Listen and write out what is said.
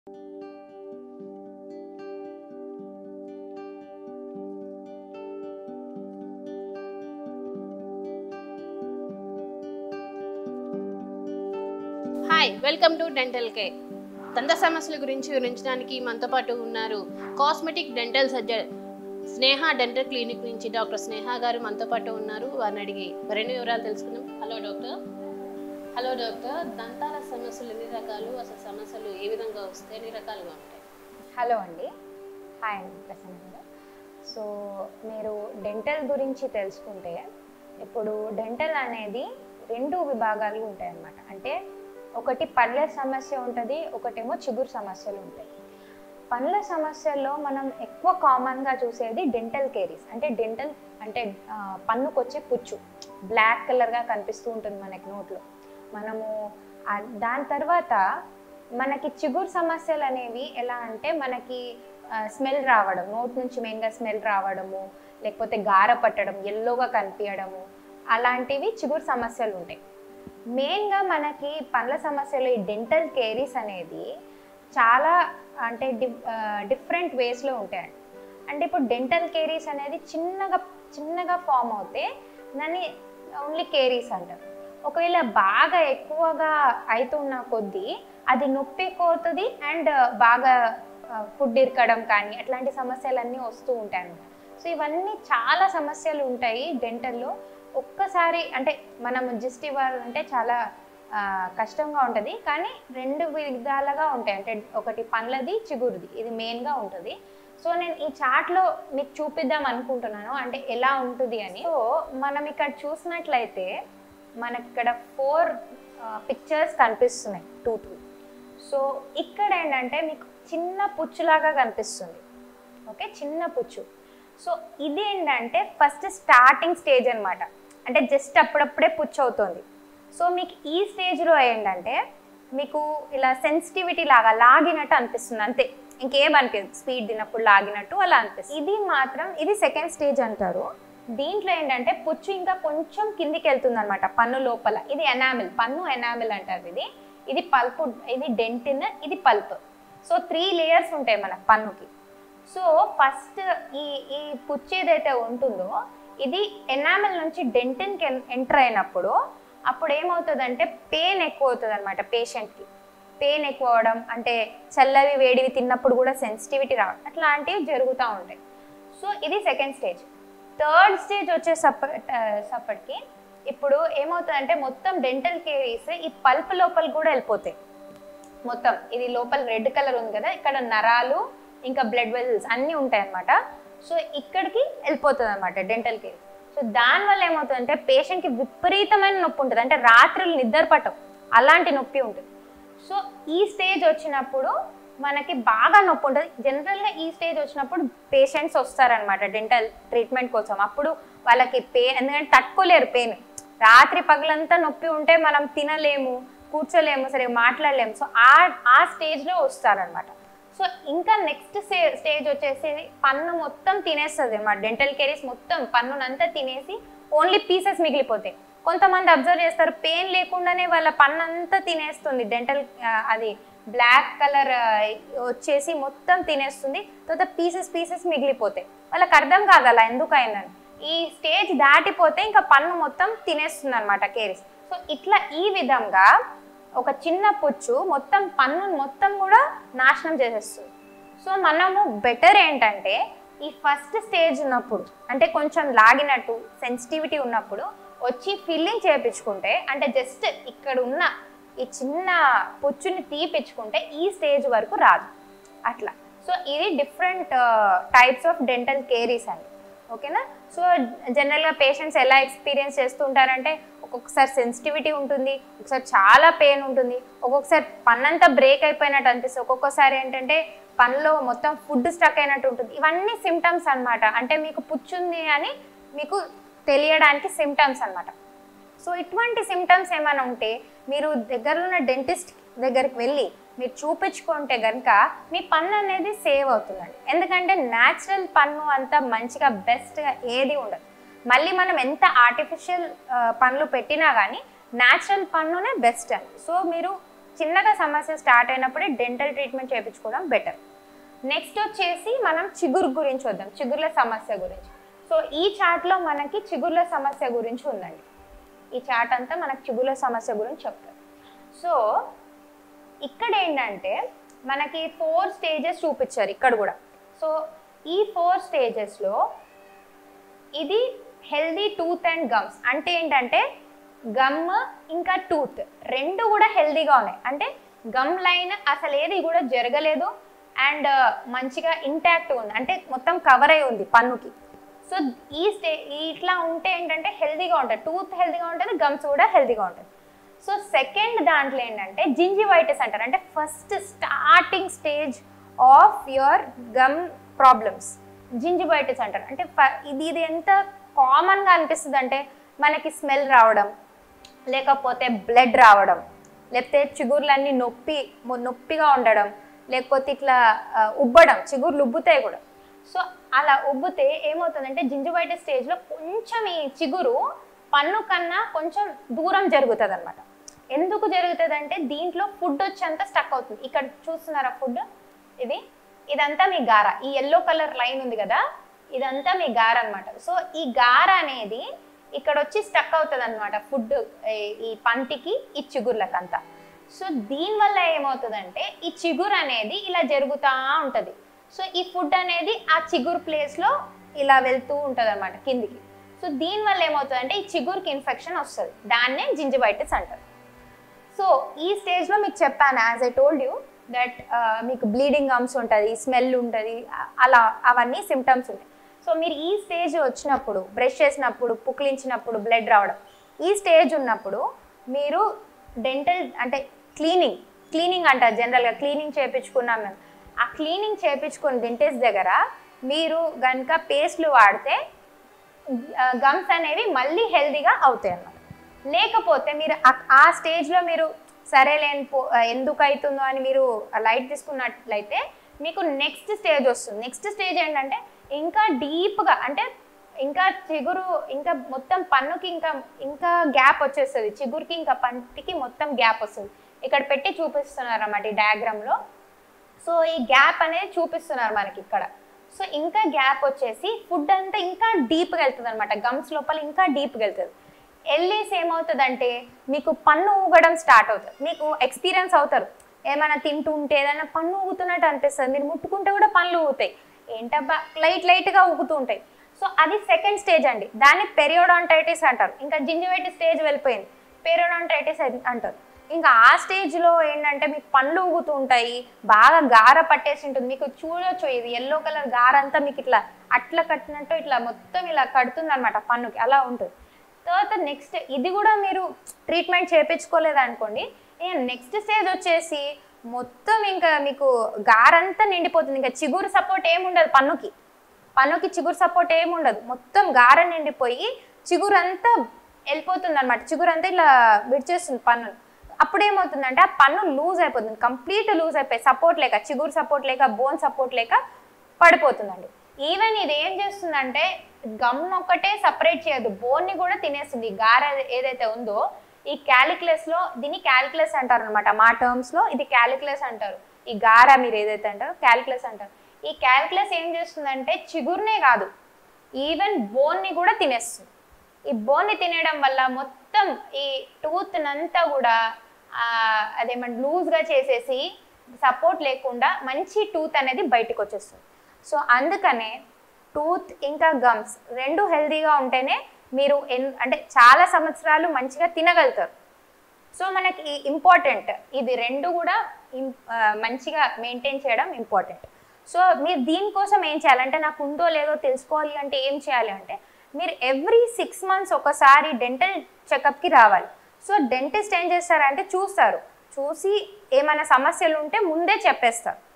hi welcome to dental care దంత సమస్యల గురించి వివరించడానికి మనతో పాటు ఉన్నారు cosmetic dental surgeon Sneha dental clinic నుంచి డాక్టర్ స్నేహ గారు మనతో పాటు ఉన్నారు వారిని అడిగి మరిన్ని వివరాలు తెలుసుకుందాం హలో డాక్టర్ హలో డాక్టర్ దంతాల సమస్యలు ఎన్ని రకాలు అసలు సమస్యలు ఏ విధంగా వస్తాయి ఎన్ని రకాలుగా ఉంటాయి హలో అండి హాయ్ అండి ప్రసన్న గారు సో మీరు డెంటల్ గురించి తెలుసుకుంటే ఇప్పుడు డెంటల్ అనేది రెండు విభాగాలు ఉంటాయి అన్నమాట అంటే ఒకటి పళ్ళ సమస్య ఉంటుంది ఒకటేమో చిగురు సమస్యలు ఉంటాయి పళ్ళ సమస్యల్లో మనం ఎక్కువ కామన్గా చూసేది డెంటల్ కేరీస్ అంటే డెంటల్ అంటే ఆ, పన్నుకు వచ్చే పుచ్చు బ్లాక్ కలర్గా కనిపిస్తూ ఉంటుంది మనకి నోట్లో మనము ఆ- దాని తర్వాత మనకి చిగురు సమస్యలు అనేవి ఎలా అంటే మనకి స్మెల్ రావడం నోట్ నుంచి మెయిన్గా స్మెల్ రావడము లేకపోతే గార పట్టడం ఎల్లోగా కనిపించడము అలాంటివి చిగురు సమస్యలు ఉంటాయి మెయిన్గా మనకి పండ్ల సమస్యలు ఈ డెంటల్ కేరీస్ అనేది చాలా అంటే డిఫరెంట్ వేస్లో ఉంటాయండి అంటే ఇప్పుడు డెంటల్ కేరీస్ అనేది చిన్నగా చిన్నగా ఫామ్ అవుతే దాన్ని ఓన్లీ కేరీస్ అంటారు ఒకవేళ బాగా ఎక్కువగా అవుతున్న కొద్దీ అది నొప్పి కోతుంది అండ్ బాగా ఫుడ్ ఇరకడం కానీ అట్లాంటి సమస్యలన్నీ వస్తూ ఉంటాయి అన్నమాట సో ఇవన్నీ చాలా సమస్యలు ఉంటాయి డెంటల్లో ఒక్కసారి అంటే మనం జిస్ట్ ఇవ్వాలంటే చాలా ఆ, కష్టంగా ఉంటుంది కానీ రెండు విధాలుగా ఉంటాయి అంటే ఒకటి పండ్లది చిగురుది ఇది మెయిన్గా ఉంటుంది సో నేను ఈ చార్ట్లో మీకు చూపిద్దాం అనుకుంటున్నాను అంటే ఎలా ఉంటుంది అని సో మనం ఇక్కడ చూసినట్లయితే మనకి ఇక్కడ ఫోర్ పిక్చర్స్ కనిపిస్తున్నాయి టూ టూ సో ఇక్కడ ఏంటంటే మీకు చిన్న పుచ్చులాగా కనిపిస్తుంది ఓకే చిన్న పుచ్చు సో ఇది ఏంటంటే ఫస్ట్ స్టార్టింగ్ స్టేజ్ అన్నమాట అంటే జస్ట్ అప్పుడప్పుడే పుచ్చు అవుతుంది సో మీకు ఈ స్టేజ్లో ఏంటంటే మీకు ఇలా సెన్సిటివిటీ లాగా లాగినట్టు అనిపిస్తుంది అంతే ఇంకేం అనిపించదు స్పీడ్ తిన్నప్పుడు లాగినట్టు అలా అనిపిస్తుంది ఇది మాత్రం ఇది సెకండ్ స్టేజ్ అంటారు దీంట్లో ఏంటంటే పుచ్చు ఇంకా కొంచెం కిందికి వెళ్తుంది అనమాట పన్ను లోపల ఇది ఎనామిల్ పన్ను ఎనామిల్ అంటారు ఇది ఇది పల్పు ఇది డెంటిన్ ఇది పల్ప్ సో త్రీ లేయర్స్ ఉంటాయి మన పన్నుకి సో ఫస్ట్ ఈ ఈ పుచ్చు ఏదైతే ఉంటుందో ఇది ఎనామిల్ నుంచి డెంటిన్కి ఎంటర్ అయినప్పుడు అప్పుడు ఏమవుతుందంటే పెయిన్ ఎక్కువ అవుతుంది అనమాట పేషెంట్కి పెయిన్ ఎక్కువ అవడం అంటే చల్లవి వేడివి తిన్నప్పుడు కూడా సెన్సిటివిటీ రావడం అట్లాంటివి జరుగుతూ ఉంటాయి సో ఇది సెకండ్ స్టేజ్ థర్డ్ స్టేజ్ వచ్చేసప్పటికి ఇప్పుడు ఏమవుతుందంటే మొత్తం డెంటల్ కేరీస్ ఈ పల్ప్ లోపల కూడా వెళ్ళిపోతాయి మొత్తం ఇది లోపల రెడ్ కలర్ ఉంది కదా ఇక్కడ నరాలు ఇంకా బ్లడ్ వెజల్స్ అన్నీ ఉంటాయి అన్నమాట సో ఇక్కడికి వెళ్ళిపోతుంది అనమాట డెంటల్ కేర్ సో దానివల్ల ఏమవుతుందంటే పేషెంట్కి విపరీతమైన నొప్పి ఉంటుంది అంటే రాత్రులు నిద్ర పట్టవు అలాంటి నొప్పి ఉంటుంది సో ఈ స్టేజ్ వచ్చినప్పుడు మనకి బాగా నొప్పి ఉంటుంది జనరల్గా ఈ స్టేజ్ వచ్చినప్పుడు పేషెంట్స్ వస్తారనమాట డెంటల్ ట్రీట్మెంట్ కోసం అప్పుడు వాళ్ళకి పెయిన్ ఎందుకంటే తట్టుకోలేరు పెయిన్ రాత్రి పగలంతా నొప్పి ఉంటే మనం తినలేము కూర్చోలేము సరే మాట్లాడలేము సో ఆ ఆ స్టేజ్లో వస్తారనమాట సో ఇంకా నెక్స్ట్ స్టేజ్ వచ్చేసి పన్ను మొత్తం తినేస్తుంది అన్నమాట డెంటల్ కేరీస్ మొత్తం పన్నునంతా తినేసి ఓన్లీ పీసెస్ మిగిలిపోతాయి కొంతమంది అబ్జర్వ్ చేస్తారు పెయిన్ లేకుండానే వాళ్ళ పన్ను అంతా తినేస్తుంది డెంటల్ అది బ్లాక్ కలర్ వచ్చేసి మొత్తం తినేస్తుంది తర్వాత పీసెస్ పీసెస్ మిగిలిపోతాయి వాళ్ళకి అర్థం కాదు అలా ఎందుకు అయిందని ఈ స్టేజ్ దాటిపోతే ఇంకా పన్ను మొత్తం తినేస్తుంది అనమాట కేరీస్ సో ఇట్లా ఈ విధంగా ఒక చిన్న పుచ్చు మొత్తం పన్ను మొత్తం కూడా నాశనం చేసేస్తుంది సో మనము బెటర్ ఏంటంటే ఈ ఫస్ట్ స్టేజ్ ఉన్నప్పుడు అంటే కొంచెం లాగినట్టు సెన్సిటివిటీ ఉన్నప్పుడు వచ్చి ఫిల్లింగ్ చేయించుకుంటే అంటే జస్ట్ ఇక్కడ ఉన్న ఈ చిన్న పుచ్చుని తీపించుకుంటే ఈ స్టేజ్ వరకు రాదు అట్లా సో ఇది different types of dental caries అండి ఓకేనా సో జనరల్గా పేషెంట్స్ ఎలా ఎక్స్పీరియన్స్ చేస్తుంటారంటే ఒక్కొక్కసారి సెన్సిటివిటీ ఉంటుంది ఒకసారి చాలా పెయిన్ ఉంటుంది ఒక్కొక్కసారి పన్నంతా బ్రేక్ అయిపోయినట్టు అనిపిస్తుంది ఒక్కొక్కసారి ఏంటంటే పనిలో మొత్తం ఫుడ్ స్టక్ అయినట్టు ఉంటుంది ఇవన్నీ సిమ్టమ్స్ అన్నమాట అంటే మీకు పుచ్చుంది అని మీకు తెలియడానికి సిమ్టమ్స్ అన్నమాట సో ఇటువంటి సిమ్టమ్స్ ఏమైనా ఉంటే మీరు దగ్గరలో ఉన్న డెంటిస్ట్ దగ్గరికి వెళ్ళి మీరు చూపించుకుంటే కనుక మీ పన్ను అనేది సేవ్ అవుతుందండి ఎందుకంటే న్యాచురల్ పన్ను అంతా మంచిగా బెస్ట్గా ఏది ఉండదు మళ్ళీ మనం ఎంత ఆర్టిఫిషియల్ పనులు పెట్టినా కానీ న్యాచురల్ పన్నునే బెస్ట్ అండి సో మీరు చిన్నగా సమస్య స్టార్ట్ అయినప్పుడే డెంటల్ ట్రీట్మెంట్ చేయించుకోవడం బెటర్ నెక్స్ట్ వచ్చేసి మనం చిగురు గురించి వద్దాం చిగుర్ల సమస్య గురించి సో ఈ చార్ట్లో మనకి చిగుర్ల సమస్య గురించి ఉందండి ఈ చార్ట్ అంతా మనకి చిగుర్ల సమస్య గురించి చెప్తారు సో ఇక్కడ ఏంటంటే మనకి ఫోర్ స్టేజెస్ చూపించారు ఇక్కడ కూడా సో ఈ ఫోర్ స్టేజెస్లో ఇది హెల్దీ టూత్ అండ్ గమ్స్ అంటే ఏంటంటే గమ్ ఇంకా టూత్ రెండు కూడా హెల్దీగా ఉన్నాయి అంటే గమ్ లైన్ అసలు ఏది కూడా జరగలేదు అండ్ మంచిగా ఇంటాక్ట్ ఉంది అంటే మొత్తం కవర్ అయి ఉంది పన్నుకి సో ఈ స్టే ఇట్లా ఉంటే ఏంటంటే హెల్దీగా ఉంటుంది టూత్ హెల్దీగా ఉంటుంది గమ్స్ కూడా హెల్దీగా ఉంటుంది సో సెకండ్ దాంట్లో ఏంటంటే జింజివైటిస్ అంటారు అంటే first starting stage of your gum problems gingivitis అంటారు అంటే ఫ- ఇది ఇది ఎంత కామన్గా అనిపిస్తుంది అంటే మనకి స్మెల్ రావడం లేకపోతే బ్లడ్ రావడం లేకపోతే చిగుర్లన్నీ నొప్పి మొ- నొప్పిగా ఉండడం లేకపోతే ఇట్లా ఆ, ఉబ్బడం చిగుర్లు ఉబ్బుతాయి కూడా సో అలా ఉబ్బితే ఏమవుతుందంటే జింజివైటిస్ స్టేజ్లో కొంచెం ఈ చిగురు పన్ను కన్నా కొంచెం దూరం జరుగుతుంది అనమాట ఎందుకు జరుగుతుంది అంటే దీంట్లో ఫుడ్ వచ్చేంత స్టక్ అవుతుంది ఇక్కడ చూస్తున్నారా ఫుడ్ ఇది ఇదంతా మీ గార ఈ ఎల్లో కలర్ లైన్ ఉంది కదా ఇదంతా మీ గార అన్నమాట సో ఈ గార అనేది ఇక్కడ వచ్చి స్టక్ అవుతుంది అనమాట ఫుడ్ ఈ పంటికి ఈ చిగుర్లకంతా సో దీనివల్ల ఏమవుతుందంటే ఈ చిగురు అనేది ఇలా జరుగుతూ ఉంటుంది సో ఈ ఫుడ్ అనేది ఆ చిగురు ప్లేస్లో ఇలా వెళ్తూ ఉంటుంది అనమాట కిందికి సో దీనివల్ల ఏమవుతుందంటే ఈ చిగురుకి ఇన్ఫెక్షన్ వస్తుంది దాన్నే జింజివైటిస్ అంటారు సో ఈ స్టేజ్లో మీకు చెప్పాను as I told you that మీకు బ్లీడింగ్ గమ్స్ ఉంటుంది స్మెల్ ఉంటుంది అలా అవన్నీ సిమ్టమ్స్ ఉంటాయి సో మీరు ఈ స్టేజ్ వచ్చినప్పుడు బ్రష్ చేసినప్పుడు పుక్లించినప్పుడు బ్లడ్ రావడం ఈ స్టేజ్ ఉన్నప్పుడు మీరు డెంటల్ అంటే క్లీనింగ్ క్లీనింగ్ అంటారు జనరల్గా క్లీనింగ్ చేయించుకున్నాం మేము ఆ క్లీనింగ్ చేయించుకుని డెంటిస్ట్ దగ్గర మీరు కనుక పేస్ట్లు వాడితే గమ్స్ అనేవి మళ్ళీ హెల్దీగా అవుతాయి అన్నమాట లేకపోతే మీరు ఆ- ఆ స్టేజ్లో మీరు సరే లేని పో ఎందుకు అవుతుందో అని మీరు లైట్ తీసుకున్నట్లయితే మీకు నెక్స్ట్ స్టేజ్ వస్తుంది నెక్స్ట్ స్టేజ్ ఏంటంటే ఇంకా డీప్గా అంటే ఇంకా చిగురు ఇంకా మొత్తం పన్నుకి ఇంకా ఇంకా గ్యాప్ వచ్చేస్తుంది చిగురుకి ఇంకా పంటికి మొత్తం గ్యాప్ వస్తుంది ఇక్కడ పెట్టి చూపిస్తున్నారు అన్నమాట ఈ డయాగ్రామ్లో సో ఈ గ్యాప్ అనేది చూపిస్తున్నారు మనకి ఇక్కడ సో ఇంకా గ్యాప్ వచ్చేసి ఫుడ్ అంతా ఇంకా డీప్గా వెళ్తుంది అనమాట గమ్స్ లోపల ఇంకా డీప్గా వెళ్తుంది వెళ్ళేసి ఏమవుతుందంటే మీకు పన్ను ఊగడం స్టార్ట్ అవుతుంది మీకు ఎక్స్పీరియన్స్ అవుతారు ఏమైనా తింటుంటే ఏదైనా పన్ను ఊగుతున్నట్టు అనిపిస్తుంది మీరు ముట్టుకుంటే కూడా పనులు ఊగుతాయి ఏంటబ్బా లైట్ లైట్గా ఊగుతూ ఉంటాయి సో అది సెకండ్ స్టేజ్ అండి దాన్ని పెరియోడాంటైటిస్ అంటారు ఇంకా జింజివైటిస్ స్టేజ్ వెళ్ళిపోయింది పెరియోడాంటైటిస్ అంటారు ఇంకా ఆ స్టేజ్లో ఏంటంటే మీకు పండ్లు ఊగుతూ ఉంటాయి బాగా గార పట్టేసి ఉంటుంది మీకు చూడొచ్చు ఇది ఎల్లో కలర్ గార అంతా మీకు ఇట్లా అట్లా కట్టినట్టు ఇట్లా మొత్తం ఇలా కడుతుంది అనమాట పన్నుకి అలా ఉంటుంది తర్వాత నెక్స్ట్ ఇది కూడా మీరు ట్రీట్మెంట్ చేయించుకోలేదు అనుకోండి నెక్స్ట్ స్టేజ్ వచ్చేసి మొత్తం ఇంకా మీకు గారంతా నిండిపోతుంది ఇంకా చిగురు సపోర్ట్ ఏముండదు పన్నుకి పన్నుకి చిగురు సపోర్ట్ ఏముండదు మొత్తం గార నిండిపోయి చిగురు అంతా వెళ్ళిపోతుంది అనమాట చిగురు అంతా ఇలా విడిచేస్తుంది పన్ను అప్పుడు ఏమవుతుందంటే ఆ పన్ను లూజ్ అయిపోతుంది కంప్లీట్ లూజ్ అయిపోయి సపోర్ట్ లేక చిగురు సపోర్ట్ లేక బోన్ సపోర్ట్ లేక పడిపోతుందండి ఈవెన్ ఇది ఏం చేస్తుందంటే గమ్ ఒక్కటే సపరేట్ చేయదు బోన్ని కూడా తినేస్తుంది ఈ గార ఏదైతే ఉందో ఈ క్యాలిక్యులస్ లో దీన్ని క్యాలిక్యులస్ అంటారు అనమాట మా టర్మ్స్ లో ఇది క్యాలిక్యులస్ అంటారు ఈ గార మీరు ఏదైతే అంటారో క్యాలిక్యులస్ అంటారు ఈ క్యాలిక్యులస్ ఏం చేస్తుందంటే చిగురునే కాదు ఈవెన్ బోన్ని కూడా తినేస్తుంది ఈ బోన్ని తినేయడం వల్ల మొత్తం ఈ టూత్ నంతా కూడా ఆ, అదేమంటే లూజ్గా చేసేసి సపోర్ట్ లేకుండా మంచి టూత్ అనేది బయటకు వచ్చేస్తుంది సో అందుకనే టూత్ ఇంకా గమ్స్ రెండు హెల్తీగా ఉంటేనే మీరు ఎన్ అంటే చాలా సంవత్సరాలు మంచిగా తినగలుగుతారు సో మనకి ఇంపార్టెంట్ ఇది రెండు కూడా ఇం- ఆ, మంచిగా మెయింటైన్ చేయడం ఇంపార్టెంట్ సో మీరు దీనికోసం ఏం చేయాలంటే నాకు ఉందో లేదో తెలుసుకోవాలి అంటే ఏం చేయాలి అంటే మీరు ఎవ్రీ సిక్స్ మంత్స్ ఒకసారి డెంటల్ చెకప్కి రావాలి సో డెంటిస్ట్ ఏం చేస్తారంటే చూస్తారు చూసి ఏమైనా సమస్యలు ఉంటే ముందే చెప్పేస్తారు